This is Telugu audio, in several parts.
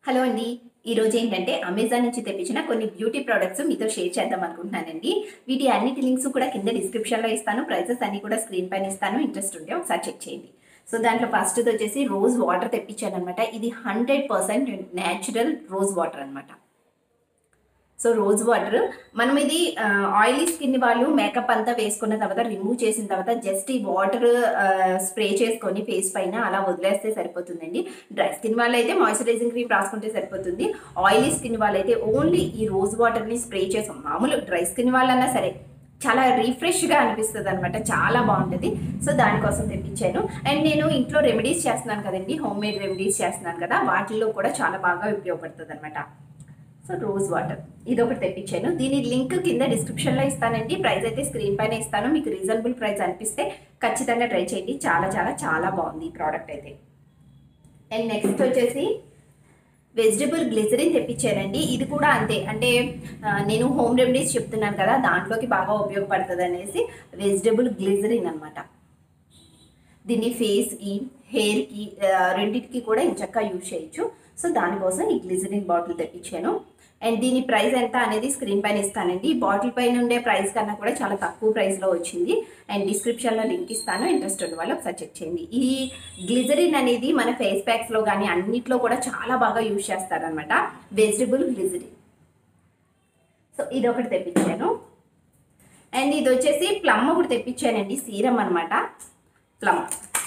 హలో అండి ఈ రోజు ఏంటంటే అమెజాన్ నుంచి తెప్పించిన కొన్ని బ్యూటీ ప్రోడక్ట్స్ మీతో షేర్ చేద్దాం అనుకుంటున్నానండి వీటి అన్నిటి లింక్స్ కూడా కింద డిస్క్రిప్షన్లో ఇస్తాను ప్రైసెస్ అన్ని కూడా స్క్రీన్ పైన ఇస్తాను ఇంట్రెస్ట్ ఉంటే ఒకసారి చెక్ చేయండి సో దాంట్లో ఫస్ట్ వచ్చేసి రోజ్ వాటర్ తెప్పించాను అనమాట ఇది hundred percent natural rose water అనమాట సో రోజ్ వాటర్ మనం ఇది ఆయిలీ స్కిన్ వాళ్ళు మేకప్ అంతా వేసుకున్న తర్వాత రిమూవ్ చేసిన తర్వాత జస్ట్ ఈ వాటర్ స్ప్రే చేసుకొని ఫేస్ పైన అలా వదిలేస్తే సరిపోతుందండి డ్రై స్కిన్ వాళ్ళు అయితే మాయిశ్చరైజింగ్ క్రీమ్ రాసుకుంటే సరిపోతుంది ఆయిలీ స్కిన్ వాళ్ళైతే ఓన్లీ ఈ రోజ్ వాటర్ని స్ప్రే చేసాం మామూలు డ్రై స్కిన్ వాళ్ళన్నా సరే చాలా రిఫ్రెష్గా అనిపిస్తుంది అనమాట చాలా బాగుంటుంది సో దానికోసం తెప్పించాను అండ్ నేను ఇంట్లో రెమెడీస్ చేస్తున్నాను కదండి హోమ్ మేడ్ రెమెడీస్ చేస్తున్నాను కదా వాటిల్లో కూడా చాలా బాగా ఉపయోగపడుతుంది అనమాట సో రోజ్ వాటర్ ఇది ఒకటి తెప్పించాను దీని లింక్ కింద డిస్క్రిప్షన్లో ఇస్తానండి ప్రైస్ అయితే స్క్రీన్ పైన ఇస్తాను మీకు రీజనబుల్ ప్రైస్ అనిపిస్తే ఖచ్చితంగా ట్రై చేయండి చాలా చాలా చాలా బాగుంది ఈ ప్రోడక్ట్ అయితే అండ్ నెక్స్ట్ వచ్చేసి వెజిటబుల్ గ్లిజరిన్ తెప్పించానండి ఇది కూడా అంతే అంటే ఆ, నేను హోమ్ రెమెడీస్ చెప్తున్నాను కదా దాంట్లోకి బాగా ఉపయోగపడుతుంది అనేసి వెజిటబుల్ గ్లిజరిన్ అనమాట దీన్ని ఫేస్కి హెయిర్కి రెండింటికి కూడా ఇంచక్క యూజ్ చేయొచ్చు సో దానికోసం ఈ గ్లిజరిన్ బాటిల్ తెప్పించాను అండ్ దీని ప్రైస్ ఎంత అనేది స్క్రీన్ పైన ఇస్తానండి ఈ బాటిల్ పైన ఉండే ప్రైస్ కన్నా కూడా చాలా తక్కువ ప్రైస్లో వచ్చింది అండ్ డిస్క్రిప్షన్లో లింక్ ఇస్తాను ఇంట్రెస్ట్ ఉన్న వాళ్ళు ఒకసారి చెక్ చేయండి ఈ గ్లిజరిన్ అనేది మన ఫేస్ ప్యాక్స్లో కానీ అన్నిట్లో కూడా చాలా బాగా యూజ్ చేస్తారనమాట వెజిటబుల్ గ్లిజరిన్ సో ఇది ఒకటి తెప్పించాను అండ్ ఇది వచ్చేసి ప్లమ్ ఒకటి తెప్పించానండి సీరం అనమాట ప్లమ్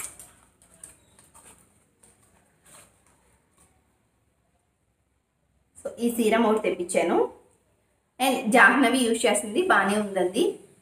సో ఈ సీరం ఒకటి తెప్పించాను అండ్ జాహ్నవి యూజ్ చేస్తుంది బాగానే ఉందండి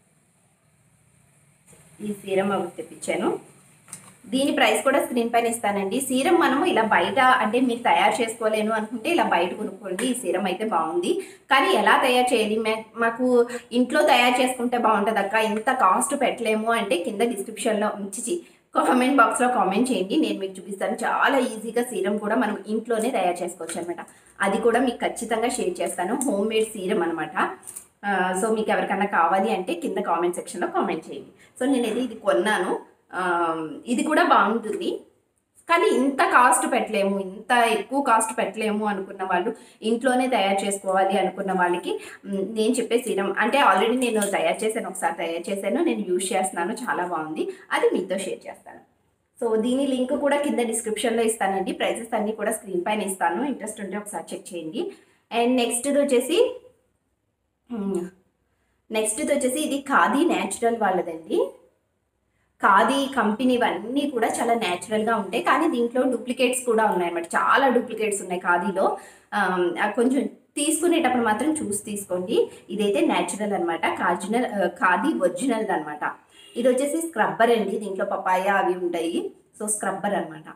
ఈ సీరం ఒకటి తెప్పించాను దీని ప్రైస్ కూడా స్క్రీన్ పైన ఇస్తానండి సీరం మనము ఇలా బయట అంటే మీరు తయారు చేసుకోలేను అనుకుంటే ఇలా బయట కొనుక్కోండి ఈ సీరం అయితే బాగుంది కానీ ఎలా తయారు చేయాలి మే- మాకు ఇంట్లో తయారు చేసుకుంటే బాగుంటుంది అక్క ఇంత కాస్ట్ పెట్టలేము అంటే కింద డిస్క్రిప్షన్లో ఉంచి కామెంట్ బాక్స్లో కామెంట్ చేయండి నేను మీకు చూపిస్తాను చాలా ఈజీగా సీరం కూడా మనం ఇంట్లోనే తయారు చేసుకోవచ్చు అనమాట అది కూడా మీకు ఖచ్చితంగా షేర్ చేస్తాను హోమ్ మేడ్ సీరం అనమాట సో మీకు ఎవరికైనా కావాలి అంటే కింద కామెంట్ సెక్షన్లో కామెంట్ చేయండి సో నేనైతే ఇది కొన్నాను ఆ, ఇది కూడా బాగుంటుంది కానీ ఇంత కాస్ట్ పెట్టలేము ఇంత ఎక్కువ కాస్ట్ పెట్టలేము అనుకున్న వాళ్ళు ఇంట్లోనే తయారు చేసుకోవాలి అనుకున్న వాళ్ళకి మ్, నేను చెప్పే సీరం అంటే ఆల్రెడీ నేను తయారు చేశాను ఒకసారి తయారు చేశాను నేను యూజ్ చేస్తున్నాను చాలా బాగుంది అది మీతో షేర్ చేస్తాను సో దీని లింక్ కూడా కింద డిస్క్రిప్షన్లో ఇస్తానండి ప్రైజెస్ అన్నీ కూడా స్క్రీన్ పైన ఇస్తాను ఇంట్రెస్ట్ ఉంటే ఒకసారి చెక్ చేయండి అండ్ నెక్స్ట్ది వచ్చేసి నెక్స్ట్ది వచ్చేసి ఇది ఖాదీ న్యాచురల్ వాళ్ళదండి ఖాదీ కంపెనీ ఇవన్నీ కూడా చాలా న్యాచురల్గా ఉంటాయి కానీ దీంట్లో డూప్లికేట్స్ కూడా ఉన్నాయన్నమాట చాలా డూప్లికేట్స్ ఉన్నాయి ఖాదీలో ఆమ్, ఆ కొంచెం తీసుకునేటప్పుడు మాత్రం చూసి తీసుకోండి ఇదైతే న్యాచురల్ అనమాట కాజినల్ ఖాదీ ఒరిజినల్ అనమాట ఇది వచ్చేసి స్క్రబ్బర్ అండి దీంట్లో పపాయ అవి ఉంటాయి సో స్క్రబ్బర్ అనమాట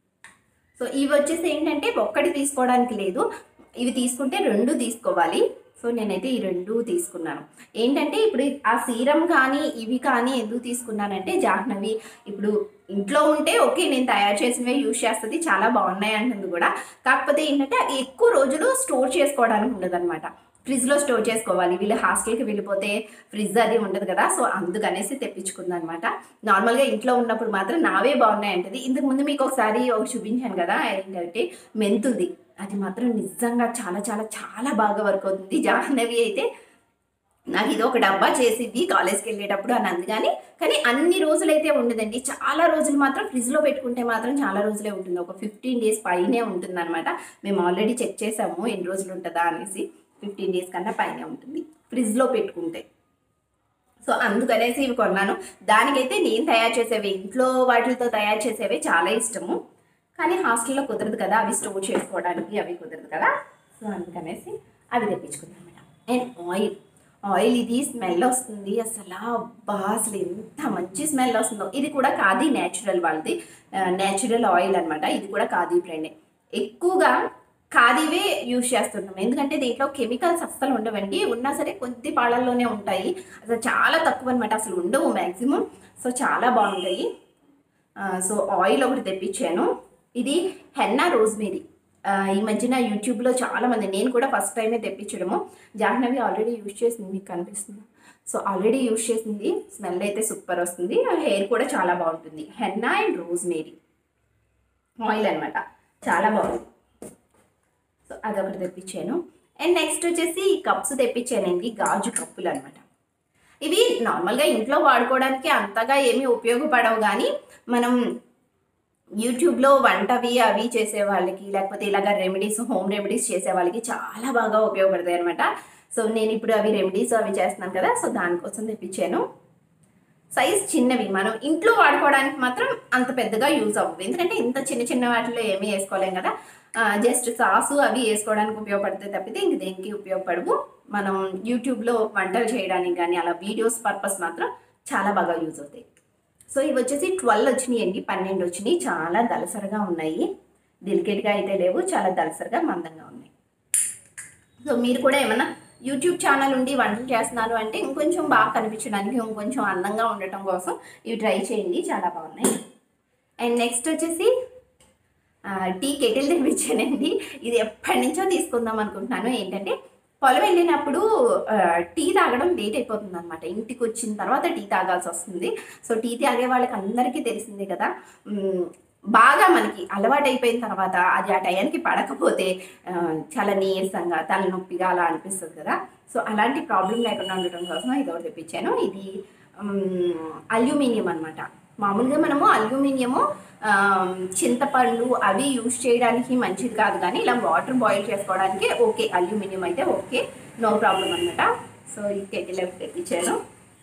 సో ఇవి వచ్చేసి ఏంటంటే ఒక్కటి తీసుకోవడానికి లేదు ఇవి తీసుకుంటే రెండు తీసుకోవాలి సో నేనైతే ఈ రెండు తీసుకున్నాను ఏంటంటే ఇప్పుడు ఆ సీరం కానీ ఇవి కానీ ఎందుకు తీసుకున్నానంటే జాహ్నవి ఇప్పుడు ఇంట్లో ఉంటే ఓకే నేను తయారు చేసినవే యూజ్ చేస్తుంది చాలా బాగున్నాయి అంటుంది కూడా కాకపోతే ఏంటంటే అది ఎక్కువ రోజులు స్టోర్ చేసుకోవడానికి ఉండదు అనమాట ఫ్రిడ్జ్లో స్టోర్ చేసుకోవాలి వీళ్ళు హాస్టల్కి వెళ్ళిపోతే ఫ్రిడ్జ్ అది ఉండదు కదా సో అందుకనేసి తెప్పించుకుంది అనమాట నార్మల్గా ఇంట్లో ఉన్నప్పుడు మాత్రం నావే బాగున్నాయి అంటది ఇంతకు ముందు మీకు ఒకసారి ఒకటి చూపించాను కదా ఏంటంటే మెంతుంది అది మాత్రం నిజంగా చాలా చాలా చాలా బాగా వర్క్ అవుతుంది జాహ్నవి అయితే నాకు ఇది ఒక డబ్బా చేసింది కాలేజ్కి వెళ్ళేటప్పుడు అని అంది కానీ కానీ అన్ని రోజులైతే ఉండదండి చాలా రోజులు మాత్రం ఫ్రిడ్జ్లో పెట్టుకుంటే మాత్రం చాలా రోజులే ఉంటుంది ఒక ఫిఫ్టీన్ డేస్ పైనే ఉంటుంది అనమాట మేము ఆల్రెడీ చెక్ చేసాము ఎన్ని రోజులు ఉంటుందా అనేసి ఫిఫ్టీన్ డేస్ కన్నా పైనే ఉంటుంది ఫ్రిడ్జ్లో పెట్టుకుంటే సో అందుకనేసి ఇవి కొన్నాను దానికైతే నేను తయారు చేసేవి ఇంట్లో వాటితో తయారు చేసేవి చాలా ఇష్టము కానీ హాస్టల్లో కుదరదు కదా అవి స్టోర్ చేసుకోవడానికి అవి కుదరదు కదా సో అందుకనేసి అవి తెప్పించుకున్నాను అనమాట అండ్ ఆయిల్ ఆయిల్ ఇది స్మెల్ వస్తుంది అసలు అబ్బా అసలు ఎంత మంచి స్మెల్ వస్తుందో ఇది కూడా ఖాదీ న్యాచురల్ వాళ్ళది న్యాచురల్ ఆయిల్ అనమాట ఇది కూడా ఖాదీ బ్రాండే ఎక్కువగా ఖాదీవే యూజ్ చేస్తున్నాం ఎందుకంటే దీంట్లో కెమికల్స్ అస్సలు ఉండవండి ఉన్నా సరే కొద్ది పాలల్లోనే ఉంటాయి అసలు చాలా తక్కువ అనమాట అసలు ఉండవు మ్యాక్సిమం సో చాలా బాగుంటాయి ఆ, సో ఆయిల్ ఒకటి తెప్పించాను ఇది హెన్నా రోజ్మేరీ ఆ, ఈ మధ్యన యూట్యూబ్లో చాలా మంది నేను కూడా ఫస్ట్ టైమే తెప్పించడము జాహ్నవి ఆల్రెడీ యూజ్ చేసింది మీకు కనిపిస్తుంది సో ఆల్రెడీ యూజ్ చేసింది స్మెల్ అయితే సూపర్ వస్తుంది హెయిర్ కూడా చాలా బాగుంటుంది హెన్నా అండ్ రోజ్మేరీ ఆయిల్ అనమాట చాలా బాగుంది అదొకటి తెప్పించాను అండ్ నెక్స్ట్ వచ్చేసి ఈ కప్స్ తెప్పించానండి గాజు కప్పులు అనమాట ఇవి నార్మల్గా ఇంట్లో వాడుకోవడానికి అంతగా ఏమీ ఉపయోగపడవు కానీ మనం యూట్యూబ్లో వంటవి అవి చేసే వాళ్ళకి లేకపోతే ఇలాగ రెమెడీస్ హోమ్ రెమెడీస్ చేసే వాళ్ళకి చాలా బాగా ఉపయోగపడతాయి అనమాట సో నేను ఇప్పుడు అవి రెమెడీస్ అవి చేస్తున్నాను కదా సో దానికోసం తెప్పించాను సైజ్ చిన్నవి మనం ఇంట్లో వాడుకోవడానికి మాత్రం అంత పెద్దగా యూజ్ అవ్వదు ఎందుకంటే ఇంత చిన్న చిన్న వాటిలో ఏమీ వేసుకోలేం కదా జస్ట్ సాసు అవి వేసుకోవడానికి ఉపయోగపడతాయి తప్పితే ఇంక దేనికి ఉపయోగపడవు మనం యూట్యూబ్లో వంటలు చేయడానికి కానీ అలా వీడియోస్ పర్పస్ మాత్రం చాలా బాగా యూజ్ అవుతాయి సో ఇవి వచ్చేసి ట్వెల్వ్ వచ్చినాయి అండి పన్నెండు వచ్చినాయి చాలా దలసరగా ఉన్నాయి డెలికేట్గా అయితే లేవు చాలా దలసరగా మందంగా ఉన్నాయి సో మీరు కూడా ఏమన్నా యూట్యూబ్ ఛానల్ ఉండి వంటలు చేస్తున్నారు అంటే ఇంకొంచెం బాగా కనిపించడానికి ఇంకొంచెం అందంగా ఉండటం కోసం ఇవి ట్రై చేయండి చాలా బాగున్నాయి అండ్ నెక్స్ట్ వచ్చేసి ఆ, టీ కెటిల్ తెప్పించానండి ఇది ఎప్పటి నుంచో తీసుకుందాం అనుకుంటున్నాను ఏంటంటే పొలం వెళ్ళినప్పుడు ఆ, టీ తాగడం లేట్ అయిపోతుంది అనమాట ఇంటికి వచ్చిన తర్వాత టీ తాగాల్సి వస్తుంది సో టీ తాగే వాళ్ళకి అందరికీ తెలిసిందే కదా మ్, బాగా మనకి అలవాటు అయిపోయిన తర్వాత అది ఆ టయానికి పడకపోతే ఆ, చాలా నీరసంగా తలనొప్పిగా అలా అనిపిస్తుంది కదా సో అలాంటి ప్రాబ్లం లేకుండా ఉండటం కోసం ఇది ఒకటి తెప్పించాను ఇది అల్యూమినియం అన్నమాట మామూలుగా మనము అల్యూమినియము ఆ, చింతపండు అవి యూజ్ చేయడానికి మంచిది కాదు కానీ ఇలా వాటర్ బాయిల్ చేసుకోవడానికి ఓకే అల్యూమినియం అయితే ఓకే నో ప్రాబ్లం అనమాట సో ఈ కెటిల్ అవి తెప్పించాను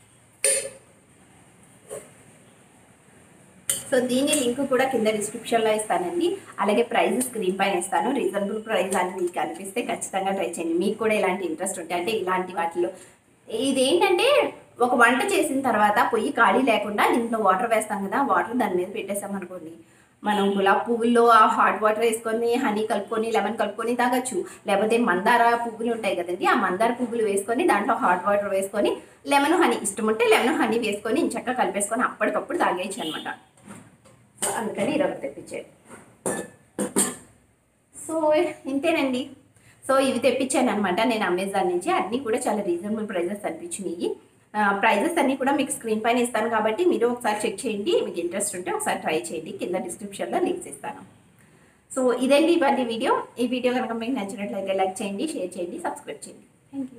సో దీని లింక్ కూడా కింద డిస్క్రిప్షన్లో ఇస్తానండి అలాగే ప్రైస్ స్క్రీన్ పైన ఇస్తాను రీజనబుల్ ప్రైస్ అని మీకు అనిపిస్తే ఖచ్చితంగా ట్రై చేయండి మీకు కూడా ఇలాంటి ఇంట్రెస్ట్ ఉంటే అంటే ఇలాంటి వాటిలో ఇదేంటంటే ఒక వంట చేసిన తర్వాత పొయ్యి ఖాళీ లేకుండా దీంట్లో వాటర్ వేస్తాం కదా వాటర్ దాని మీద పెట్టేసాం అనుకోండి మనం గులాబ్ పువ్వుల్లో ఆ హాట్ వాటర్ వేసుకొని హనీ కలుపుకొని లెమన్ కలుపుకొని తాగొచ్చు లేకపోతే మందార పువ్వులు ఉంటాయి కదండి ఆ మందార పువ్వులు వేసుకొని దాంట్లో హాట్ వాటర్ వేసుకొని లెమన్ హనీ ఇష్టం ఉంటే లెమన్ హనీ వేసుకొని ఇంచక్క కలిపేసుకొని అప్పటికప్పుడు తాగేయచ్చు అనమాట అందుకని ఇరవై తెప్పించాడు సో ఇంతేనండి సో ఇవి తెప్పించాను అనమాట నేను అమెజాన్ నుంచి అన్నీ కూడా చాలా రీజనబుల్ ప్రైజెస్ అనిపించినాయి ప్రైజెస్ అన్నీ కూడా మీకు స్క్రీన్ పైన ఇస్తాను కాబట్టి మీరు ఒకసారి చెక్ చేయండి మీకు ఇంట్రెస్ట్ ఉంటే ఒకసారి ట్రై చేయండి కింద డిస్క్రిప్షన్లో లింక్స్ ఇస్తాను సో ఇదండి ఇవాళ వీడియో ఈ వీడియో కనుక మీకు నచ్చినట్లయితే లైక్ చేయండి షేర్ చేయండి సబ్స్క్రైబ్ చేయండి థ్యాంక్ యూ